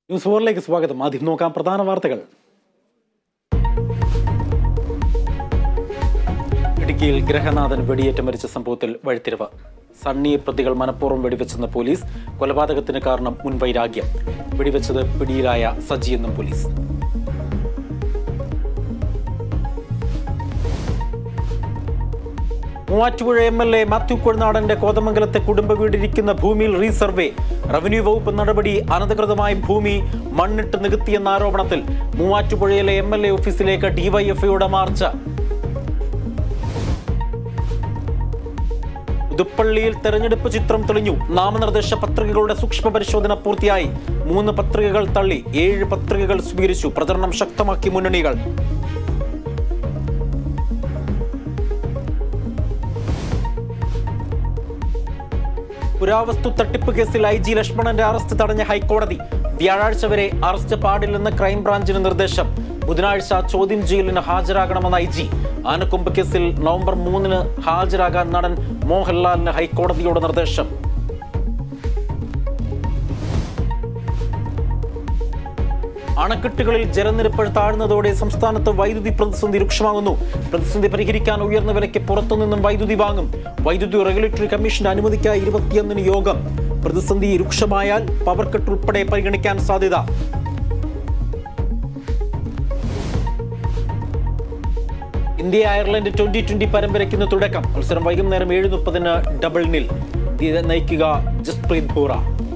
news ഫോറിലേക്ക് സ്വാഗതം ആദ്യം നോക്കാം പ്രധാന വാർത്തകൾ ഇടുക്കിയിൽ ഗ്രഹനാഥൻ വെടിയേറ്റ് മരിച്ച സംഭവത്തിൽ വഴിത്തിരിവ് സണ്ണിയെ പ്രതികൾ മനഃപൂർവ്വം വെടിവെച്ചെന്ന് പോലീസ് കൊലപാതകത്തിന് കാരണം മുൻവൈരാഗ്യം വെടിവെച്ചത് പിടിയിലായ സജി എന്നും police Muvattupuzha M L A Mathew കൊഴുനാടന്റെ കോതമംഗലത്തെ കുടുംബ വീടിരിക്കുന്ന ഭൂമിയിൽ റീസർവേ റവന്യൂ വകുപ്പ് നടപടി അനധികൃതമായി ഭൂമി മണ്ണിട്ട് നികത്തിയെന്ന ആരോപണത്തിൽ മൂവാറ്റുപുഴയിലെ എം എൽ എ ഓഫീസിലേക്ക് ഡിവൈഎഫ്ഐയുടെ മാർച്ച് പുതുപ്പള്ളിയിൽ തെരഞ്ഞെടുപ്പ് ചിത്രം തെളിഞ്ഞു നാമനിർദ്ദേശ പത്രികകളുടെ സൂക്ഷ്മ പരിശോധന പൂർത്തിയായി മൂന്ന് പത്രികകൾ തള്ളി ഏഴ് പത്രികകൾ സ്വീകരിച്ചു പ്രചരണം ശക്തമാക്കി മുന്നണികൾ പുരാവസ്തു തട്ടിപ്പ് കേസിൽ ഐ ജി ലക്ഷ്മണന്റെ അറസ്റ്റ് തടഞ്ഞ ഹൈക്കോടതി വ്യാഴാഴ്ച വരെ അറസ്റ്റ് പാടില്ലെന്ന് ക്രൈംബ്രാഞ്ചിന് നിർദ്ദേശം ബുധനാഴ്ച ചോദ്യം ചെയ്യലിന് ഹാജരാകണമെന്ന ഐ ജി ആനക്കൊമ്പ് കേസിൽ നവംബർ മൂന്നിന് ഹാജരാകാൻ നടൻ മോഹൻലാലിന് ഹൈക്കോടതിയുടെ നിർദ്ദേശം അണക്കെട്ടുകളിൽ ജലനിരപ്പ് താഴ്ന്നതോടെ സംസ്ഥാനത്ത് വൈദ്യുതി പ്രതിസന്ധി രൂക്ഷമാകുന്നു പ്രതിസന്ധി പരിഹരിക്കാൻ ഉയർന്ന വിലയ്ക്ക് പുറത്തുനിന്നും വൈദ്യുതി വാങ്ങും വൈദ്യുതി റെഗുലേറ്ററി കമ്മീഷന്റെ അനുമതിക്കായി ഇരുപത്തിയൊന്നിന് യോഗം പ്രതിസന്ധി രൂക്ഷമായാൽ പവർ കട്ട് ഉൾപ്പെടെ പരിഗണിക്കാൻ സാധ്യത ഇന്ത്യ അയർലൻഡ് ട്വന്റി ട്വന്റി പരമ്പരയ്ക്കുന്ന തുടക്കം മത്സരം വൈകുന്നേരം ഏഴ് മുപ്പതിന് ഡബിൾ നിൽ ഇത് നയിക്കുക ജസ്പ്രീത് ബൂറ